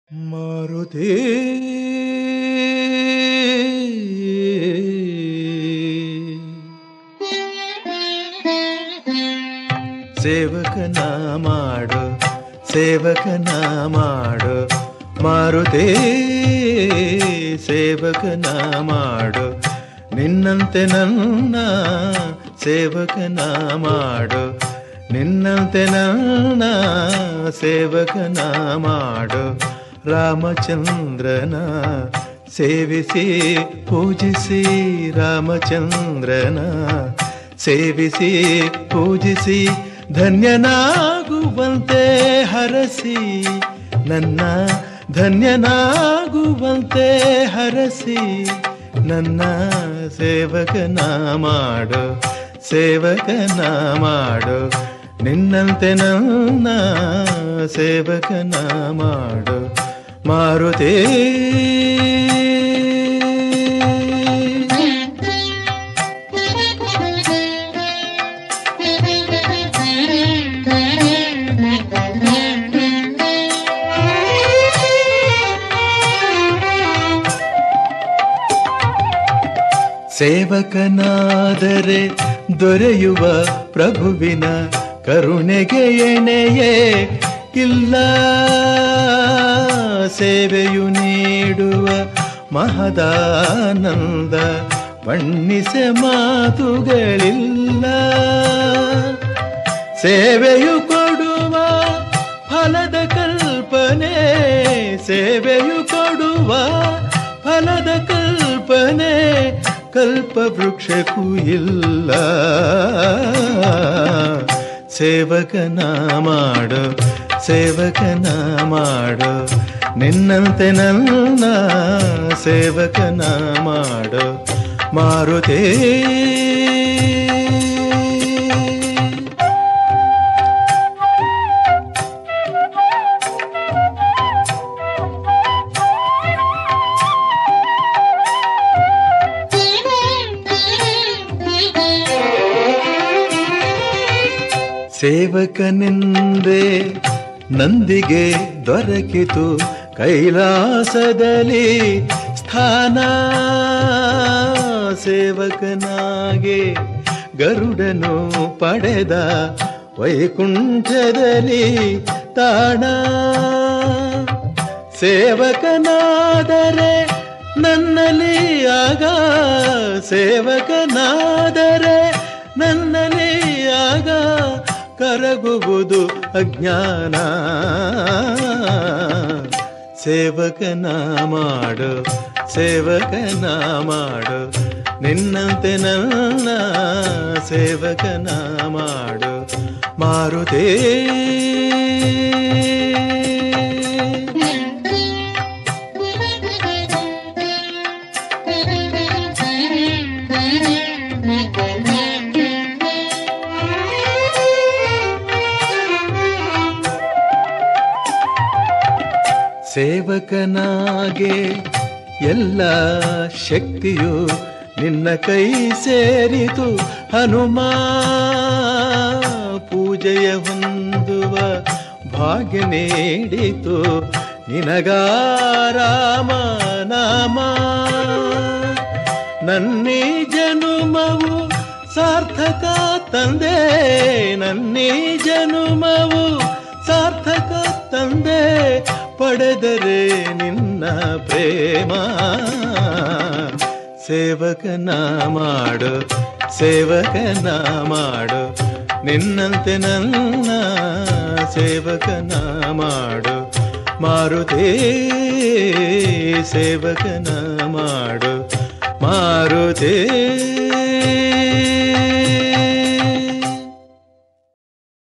ಮಾರುತಿ ಸೇವಕನ ಮಾಡು ಸೇವಕನ ಮಾಡು ಮಾರುತಿ ಸೇವಕನ ಮಾಡು ನಿನ್ನಂತೆ ನನ್ನ ಸೇವಕನ ಮಾಡು ನಿನ್ನಂತೆ ನನ್ನ ಸೇವಕನ ಮಾಡು ರಾಮಚಂದ್ರನ ಸೇವಿಸಿ ಪೂಜಿಸಿ ರಾಮಚಂದ್ರನ ಸೇವಿಸಿ ಪೂಜಿಸಿ ಧನ್ಯನಾಗುವಂತೆ ಹರಸಿ ನನ್ನ ಧನ್ಯನಾಗುವಂತೆ ಹರಸಿ ನನ್ನ ಸೇವಕನ ಮಾಡು ಸೇವಕನ ಮಾಡು ನಿನ್ನಂತೆ ನನ್ನ ಸೇವಕನ ಮಾಡು ಮಾರುತೇ ಸೇವಕನಾದರೆ ದೊರೆಯುವ ಪ್ರಭುವಿನ ಕರುಣೆಗೆ ಎಣೆಯೇ ಇಲ್ಲ ಸೇವೆಯು ನೀಡುವ ಮಹದಾನಂದ ಬಣ್ಣಿಸೆ ಮಾತುಗಳಿಲ್ಲ ಸೇವೆಯು ಕೊಡುವ ಫಲದ ಕಲ್ಪನೆ ಸೇವೆಯು ಕೊಡುವ ಫಲದ ಕಲ್ಪನೆ ಕಲ್ಪ ವೃಕ್ಷಕ್ಕೂ ಇಲ್ಲ ಸೇವಕನ ಮಾಡು ಸೇವಕನ ಮಾಡು ನಿನ್ನಂತೆ ನನ್ನ ಸೇವಕನ ಮಾಡು ಮಾರುತೇ ಸೇವಕನೆಂದೇ ನಂದಿಗೆ ದೊರಕಿತು ಕೈಲಾಸದಲ್ಲಿ ಸ್ಥಾನ ಸೇವಕನಾಗೆ ಗರುಡನು ಪಡೆದ ವೈಕುಂಠದಲ್ಲಿ ತಾಣ ಸೇವಕನಾದರೆ ನನ್ನಲ್ಲಿ ಆಗ ಸೇವಕನಾದರೆ ನನ್ನಲ್ಲಿ ಆಗ ಕರಗುವುದು ಅಜ್ಞಾನ ಸೇವಕನ ಮಾಡು ಸೇವಕನ ಮಾಡು ನಿನ್ನಂತೆ ನನ್ನ ಸೇವಕನ ಮಾಡು ಮಾರುತೇ ಸೇವಕನಾಗೆ ಎಲ್ಲ ಶಕ್ತಿಯು ನಿನ್ನ ಕೈ ಸೇರಿತು ಹನುಮ ಪೂಜೆಯ ಹೊಂದುವ ಭಾಗ್ಯ ನೀಡಿತು ನಿನಗಾರಾಮ ನಾಮ ನನ್ನಿ ಜನುಮವು ಸಾರ್ಥಕ ತಂದೆ ನನ್ನಿ ಜನುಮವು ಸಾರ್ಥಕ ತಂದೆ ಪಡೆದರೆ ನಿನ್ನ ಪ್ರೇಮ ಸೇವಕನ ಮಾಡು ಸೇವಕನ ಮಾಡು ನಿನ್ನಂತೆ ನನ್ನ ಸೇವಕನ ಮಾಡು ಮಾರುತೇ ಸೇವಕನ ಮಾಡು ಮಾರುತೇ